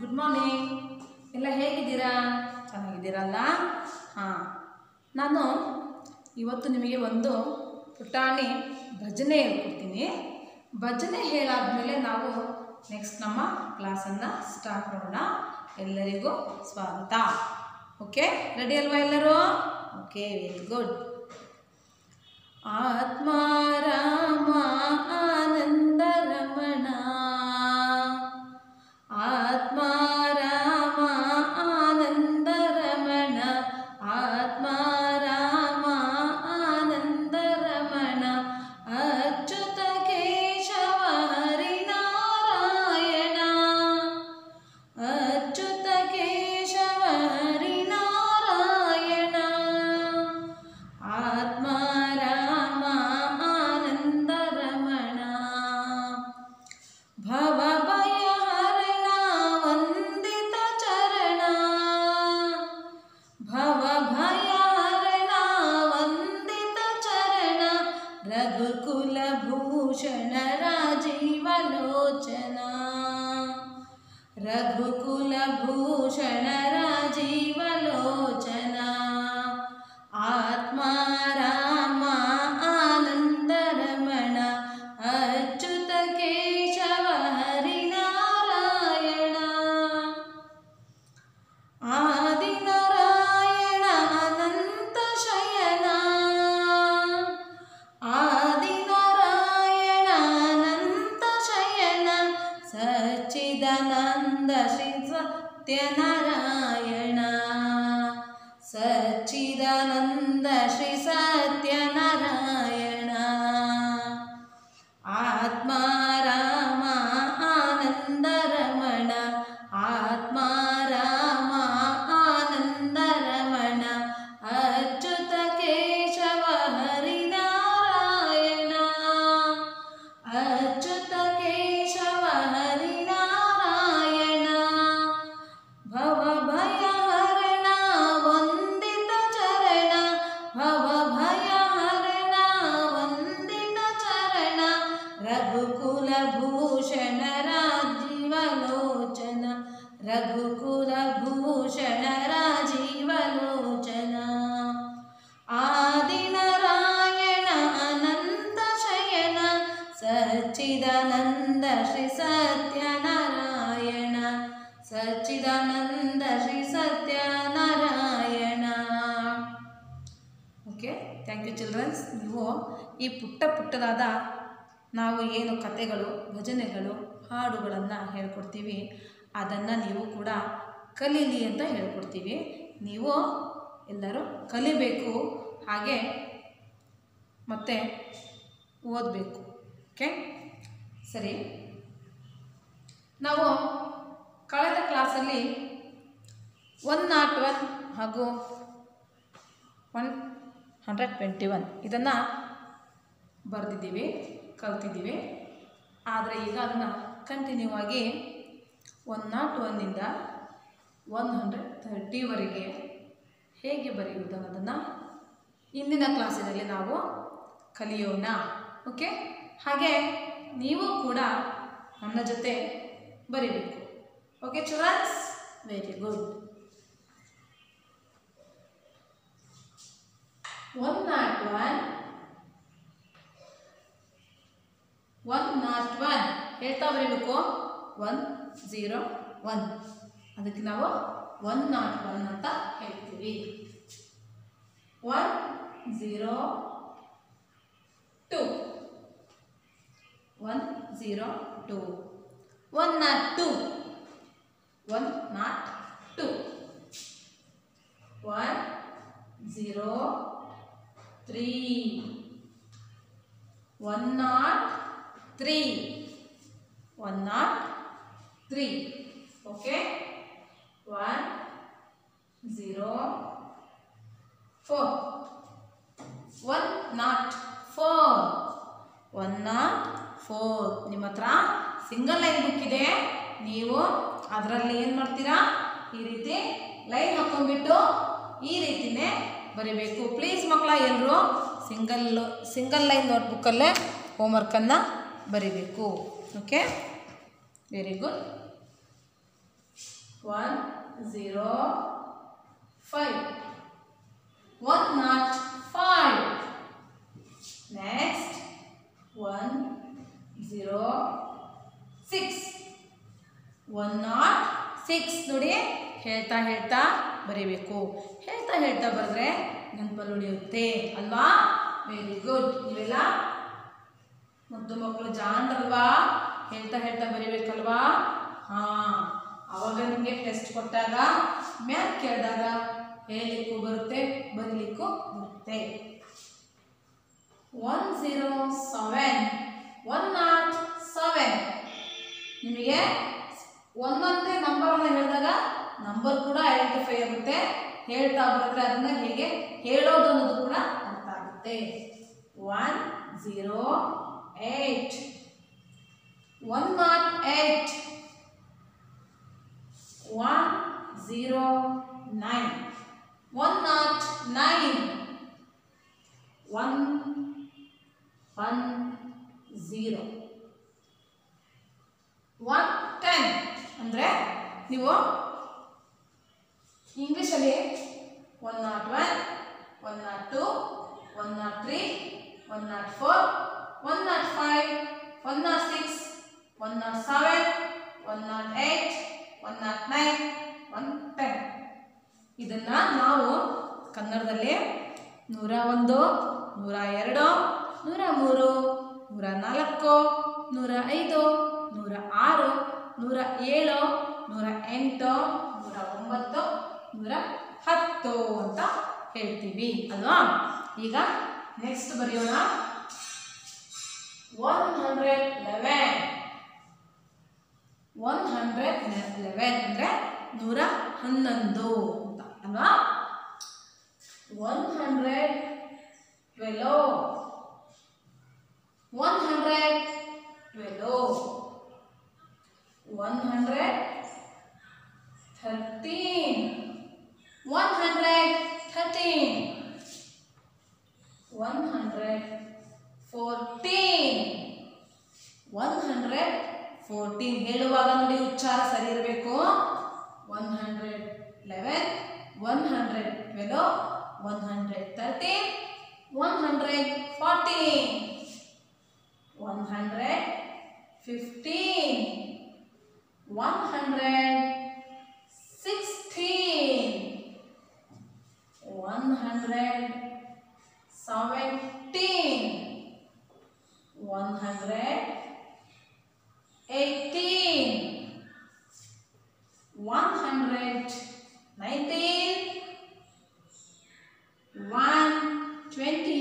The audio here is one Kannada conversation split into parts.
ಗುಡ್ ಮಾರ್ನಿಂಗ್ ಎಲ್ಲ ಹೇಗಿದ್ದೀರಾ ಚೆನ್ನಾಗಿದ್ದೀರಲ್ಲ ಹಾಂ ನಾನು ಇವತ್ತು ನಿಮಗೆ ಒಂದು ಪುಟಾಣಿ ಭಜನೆ ಹೇಳ್ಕೊಡ್ತೀನಿ ಭಜನೆ ಹೇಳಾದ್ಮೇಲೆ ನಾವು ನೆಕ್ಸ್ಟ್ ನಮ್ಮ ಕ್ಲಾಸನ್ನು ಸ್ಟಾರ್ಟ್ ಮಾಡೋಣ ಎಲ್ಲರಿಗೂ ಸ್ವಾಗತ ಓಕೆ ರೆಡಿ ಅಲ್ವಾ ಎಲ್ಲರೂ ಓಕೆ ವೆರಿ ಗುಡ್ ಆತ್ಮ ರಾಮ ಆನಂದ ರಮಣ ಆತ್ಮ ರಾಮ ಆನಂದ ರಮಣ ಆತ್ಮ ರಾಮ ಆನಂದ ರಮಣ ಅಚ್ಯುತ ಕೇಶವ ಹರಿನಾರಾಯಣ ಅಚ್ಯುತ ಕೇಶವ ಹರಿನಾರಾಯಣ ಆತ್ಮ ರಾಮ ಆನಂದ ರಮಣ ಭವ ಭಯ ಹರಣ ವಂದಿತ ಚರಣ ಭವ ಭಯ ಹರಣ ವಂದಿತ ಚರಣ ರಘುಕುಲ ಭೂಷಣ ರಾಜೀವಲೋಚನ ರಘುಕುಲ ಭೂಷಣ ರಾಜೀವಲೋಚನ ಆತ್ಮ ರಾಮ ಆನಂದ ರಮಣ ಅಚ್ಯುತ ಕೇಶವ ಹರಿನಾರಾಯಣ ಆದಿನಾರಾಯಣ ಅನಂತ ಶಯನ ಆದಿನಾರಾಯಣ ಅನಂತ ಶಯನ ಸಚ್ಚಿದಾನಂದ ಶ್ರೀ ಸತ್ಯನಾರಾಯಣ ಸಚ್ಚಿದಾನಂದ ಶ್ರೀ ಸತ್ಯನಾರಾಯಣ ಆತ್ಮ ರಾಮ ಆನಂದ ರಮಣ ಆತ್ಮ ರಾಮ ಆನಂದ ರಮಣ ಅಚ್ಯುತ ಕೇಶವ ಹರಿನಾರಾಯಣ ಅಚ್ಯುತ ಕೇಶವ ಹರಿನಾರಾಯಣ ಭವ ಭಯ ಹರಣ ವಂದಿತ ಚರಣ ಭವ ಭಯ ಹರಣ ವಂದಿತ ಚರಣ ರಘುಕುಲ ಭೂಷಣ ರಾಜೀವಲೋಚನ ರಘುಕುಲ ಭೂಷಣ ರಾಜೀವಲೋಚನ Adinarayana Anantha Shayana Sachchidananda Shri Satyanarayana Sachchidananda Shri Satyanarayana okay thank you childrens ನೀವು ಈ ಪುಟ್ಟ ಪುಟ್ಟದಾದ ನಾವು ಏನು ಕತೆಗಳು ಭಜನೆಗಳು ಹಾಡುಗಳನ್ನು ಹೇಳ್ಕೊಡ್ತೀವಿ ಅದನ್ನು ನೀವು ಕೂಡ ಕಲೀಲಿ ಅಂತ ಹೇಳ್ಕೊಡ್ತೀವಿ ನೀವು ಎಲ್ಲರೂ ಕಲಿಬೇಕು ಹಾಗೆ ಮತ್ತು ಓದಬೇಕು ಓಕೆ ಸರಿ ನಾವು ಕಳೆದ ಕ್ಲಾಸಲ್ಲಿ ಒನ್ ನಾಟ್ ಒನ್ ಹಾಗೂ ಒನ್ ಹಂಡ್ರೆಡ್ ಟ್ವೆಂಟಿ ಒನ್ ಇದನ್ನು ಬರೆದಿದ್ದೀವಿ ಕಲ್ತಿದ್ದೀವಿ ಆದರೆ ಈಗ ಅದನ್ನು ಕಂಟಿನ್ಯೂ ಆಗಿ ಒನ್ ನಾಟ್ ಒನ್ನಿಂದ ಒನ್ ಹಂಡ್ರೆಡ್ ಥರ್ಟಿವರೆಗೆ ಹೇಗೆ ಬರೆಯುವುದು ಅನ್ನೋದನ್ನು ಇಂದಿನ ಕ್ಲಾಸಿನಲ್ಲಿ ನಾವು ಕಲಿಯೋಣ ಓಕೆ ಹಾಗೆ ನೀವು ಕೂಡ ನನ್ನ ಜೊತೆ ಬರೀಬೇಕು okay childrens very good one nought one one nought one ಹೇಳ್ತಾ ಬರೀಬೇಕು ಒನ್ ಝೀರೋ ಒನ್ ಅದಕ್ಕೆ ನಾವು ಒನ್ ನಾಟ್ ಒನ್ ಅಂತ ಹೇಳ್ತೀವಿ one zero two one zero two one nought two one nought two one zero three one nought three one nought three okay one zero four one nought four one nought four ನಿಮ್ಮ ಹತ್ರ ಸಿಂಗಲ್ ಲೈನ್ ಬುಕ್ ಇದೆ ನೀವು ಅದರಲ್ಲಿ ಏನು ಮಾಡ್ತೀರಾ ಈ ರೀತಿ ಲೈನ್ ಹಾಕೊಂಡ್ಬಿಟ್ಟು ಈ ರೀತಿನೇ ಬರೀಬೇಕು ಪ್ಲೀಸ್ ಮಕ್ಕಳ ಎಲ್ಲರೂ ಸಿಂಗಲ್ ಸಿಂಗಲ್ ಲೈನ್ ನೋಟ್ಬುಕ್ಕಲ್ಲೇ ಹೋಮ್ವರ್ಕನ್ನು ಬರೀಬೇಕು okay very good one zero five one nought five next one zero six one nought six ನೋಡಿ ಹೇಳ್ತಾ ಹೇಳ್ತಾ ಬರೀಬೇಕು ಹೇಳ್ತಾ ಹೇಳ್ತಾ ಬರೆದ್ರೆ ನೆನಪಲ್ಲಿ ಉಳಿಯುತ್ತೆ ಅಲ್ವಾ ವೆರಿ ಗುಡ್ ನೀವೆಲ್ಲ ಮುದ್ದು ಮಕ್ಕಳು ಜಾಣರಲ್ವಾ ಹೇಳ್ತಾ ಹೇಳ್ತಾ ಬರೀಬೇಕಲ್ವಾ ಹಾಂ ಅವಾಗ ನಿಮಗೆ ಟೆಸ್ಟ್ ಕೊಟ್ಟಾಗ ಮ್ಯಾಥ್ ಕೇಳಿದಾಗ ಹೇಳಲಿಕ್ಕೂ ಬರುತ್ತೆ ಬರೀಲಿಕ್ಕೂ ಬರುತ್ತೆ one zero seven one nought seven ನಿಮಗೆ ಒಂದೊಂದೇ ನಂಬರನ್ನು ಹೇಳಿದಾಗ ನಂಬರ್ ಕೂಡ ಐಡೆಂಟಿಫೈ ಆಗುತ್ತೆ ಹೇಳ್ತಾ ಬರೆದ್ರೆ ಅದನ್ನು ಹೇಗೆ ಹೇಳೋದು ಅನ್ನೋದು ಕೂಡ ಅರ್ಥ ಆಗುತ್ತೆ one zero eight one nought eight one zero nine one nought nine one one zero one ten ಅಂದರೆ ನೀವು ಇಂಗ್ಲೀಷಲ್ಲಿ one nought one one nought two one nought three one nought four one nought five one nought six one nought seven one nought eight one nought nine one ten ಇದನ್ನು ನಾವು ಕನ್ನಡದಲ್ಲಿ ನೂರ ಒಂದು ನೂರ ಎರಡು ನೂರ ಮೂರು ನೂರ ನಾಲ್ಕು ನೂರ ಐದು ನೂರ ಆರು ನೂರ ಏಳು ನೂರ ಎಂಟು ನೂರ ಒಂಬತ್ತು ನೂರ ಹತ್ತು ಅಂತ ಹೇಳ್ತೀವಿ ಅಲ್ವಾ ಈಗ ನೆಕ್ಸ್ಟ್ ಬರೆಯೋಣ one hundred eleven one hundred eleven ಅಂದರೆ ನೂರ ಹನ್ನೊಂದು ಅಂತ ಅಲ್ವಾ one hundred twelve one hundred twelve one hundred thirteen one hundred thirteen one hundred fourteen one hundred fourteen ಹೇಳುವಾಗ ನೋಡಿ ಉಚ್ಚಾರ ಸರಿ ಇರಬೇಕು one hundred eleven one hundred twelve one hundred thirteen one hundred fourteen one hundred fifteen one hundred sixteen one hundred seventeen one hundred eighteen one hundred nineteen one twenty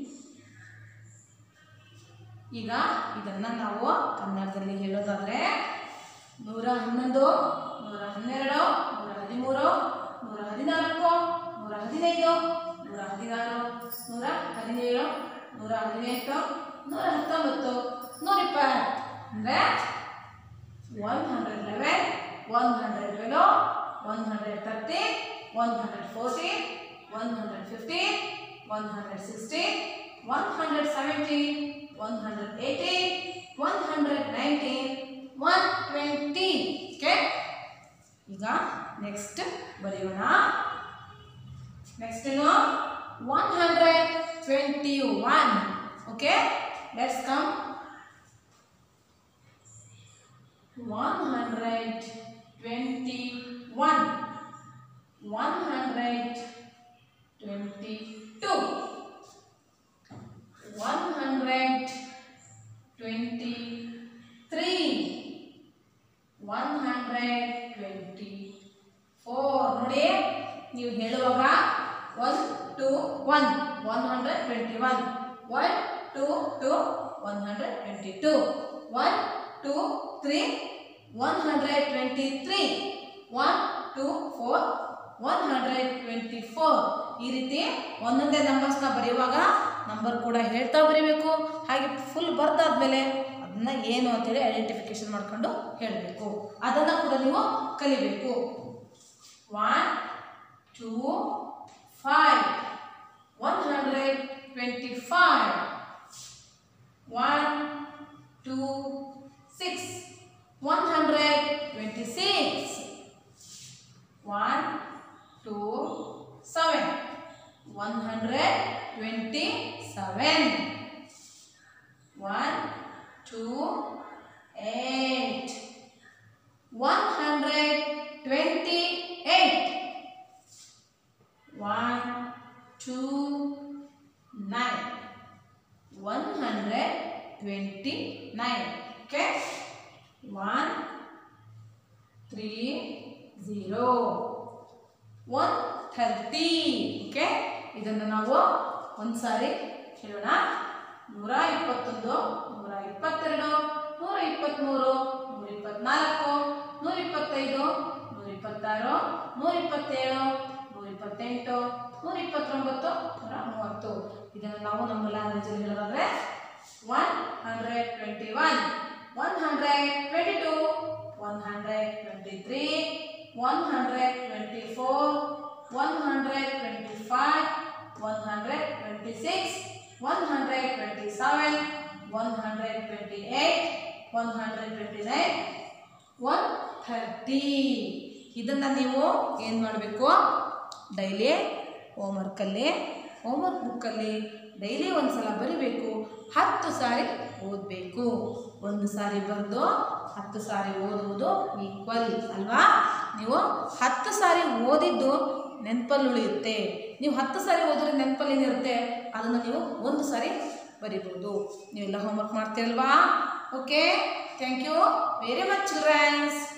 ಈಗ ಇದನ್ನು ನಾವು ಕನ್ನಡದಲ್ಲಿ ಹೇಳೋದಾದರೆ ನೂರ ಹನ್ನೊಂದು ನೂರ ಹನ್ನೆರಡು ನೂರ ಹದಿಮೂರು ನೂರ ಹದಿನಾಲ್ಕು ನೂರ ಹದಿನೈದು ನೂರ ಹದಿನಾರು ನೂರ ಹದಿನೇಳು ನೂರ ಹದಿನೆಂಟು ನೂರ ಹತ್ತೊಂಬತ್ತು ನೂರ ಇಪ್ಪತ್ತು ಅಂದರೆ one hundred eleven one hundred twelve one hundred thirteen one hundred fourteen one hundred fifteen one hundred sixteen one hundred seventeen one hundred eighteen one hundred nineteen one twenty okay ಈಗ ನೆಕ್ಸ್ಟ್ ಬರೆಯೋಣ ನೆಕ್ಸ್ಟ್ ಏನು one hundred twenty one okay let's come one hundred twenty one one hundred twenty two one hundred twenty three one hundred twenty four ನೋಡಿ ನೀವು ಹೇಳುವಾಗ one two one one hundred twenty one one two two one hundred twenty two one two three one hundred twenty three one two four one hundred twenty four ಈ ರೀತಿ ಒಂದೊಂದೇ ನಂಬರ್ಸ್ನ ಬರೆಯುವಾಗ ನಂಬರ್ ಕೂಡ ಹೇಳ್ತಾ ಬರೀಬೇಕು ಹಾಗೆ ಫುಲ್ ಬರ್ದಾದ್ಮೇಲೆ ಅದನ್ನ ಏನು ಅಂತೇಳಿ ಐಡೆಂಟಿಫಿಕೇಶನ್ ಮಾಡ್ಕೊಂಡು ಹೇಳಬೇಕು ಅದನ್ನು ಕೂಡ ನೀವು ಕಲಿಬೇಕು one two five one hundred twenty five one two six one hundred twenty six one two seven one hundred twenty seven one two eight one hundred twenty eight one two nine one hundred twenty nine okay one three zero one thirty okay ಇದನ್ನು ನಾವು ಒಂದು ಸಾರಿ ಹೇಳೋಣ ನೂರ ಇಪ್ಪತ್ತೊಂದು ನೂರ ಇಪ್ಪತ್ತೆರಡು ನೂರ ಇಪ್ಪತ್ತ್ಮೂರು ನೂರ ಇಪ್ಪತ್ನಾಲ್ಕು ನೂರ ಇಪ್ಪತ್ತೈದು ನೂರ ಇಪ್ಪತ್ತಾರು ನೂರ ಇಪ್ಪತ್ತೇಳು ನೂರ ಇಪ್ಪತ್ತೆಂಟು ನೂರ ಇಪ್ಪತ್ತೊಂಬತ್ತು ನೂರ ಮೂವತ್ತು ಇದನ್ನು ನಾವು ನಮ್ಮ ಲ್ಯಾಂಗ್ವೇಜಲ್ಲಿ ಹೇಳೋದಾದ್ರೆ one hundred twenty one one hundred twenty two one hundred twenty three one hundred twenty four one hundred twenty five one hundred twenty six one hundred twenty seven one hundred twenty eight one hundred twenty nine one thirty ಇದನ್ನು ನೀವು ಏನು ಮಾಡಬೇಕು ಡೈಲಿ ಹೋಮ್ವರ್ಕಲ್ಲಿ ಹೋಮ್ವರ್ಕ್ ಬುಕ್ಕಲ್ಲಿ ಡೈಲಿ ಒಂದು ಸಲ ಬರಿಬೇಕು ಹತ್ತು ಸಾರಿ ಓದಬೇಕು ಒಂದು ಸಾರಿ ಬರೆದು ಹತ್ತು ಸಾರಿ ಓದುವುದು ಈಕ್ವಲ್ ಅಲ್ವಾ ನೀವು ಹತ್ತು ಸಾರಿ ಓದಿದ್ದು ನೆನಪಲ್ಲಿ ಉಳಿಯುತ್ತೆ ನೀವು ಹತ್ತು ಸಾರಿ ಓದಿದ್ರೆ ನೆನಪಲ್ಲಿ ಏನಿರುತ್ತೆ ಅದನ್ನು ನೀವು ಒಂದು ಸಾರಿ ಬರಿಬೋದು ನೀವೆಲ್ಲ ಹೋಮ್ವರ್ಕ್ ಮಾಡ್ತೀರಲ್ವಾ okay thank you very much children's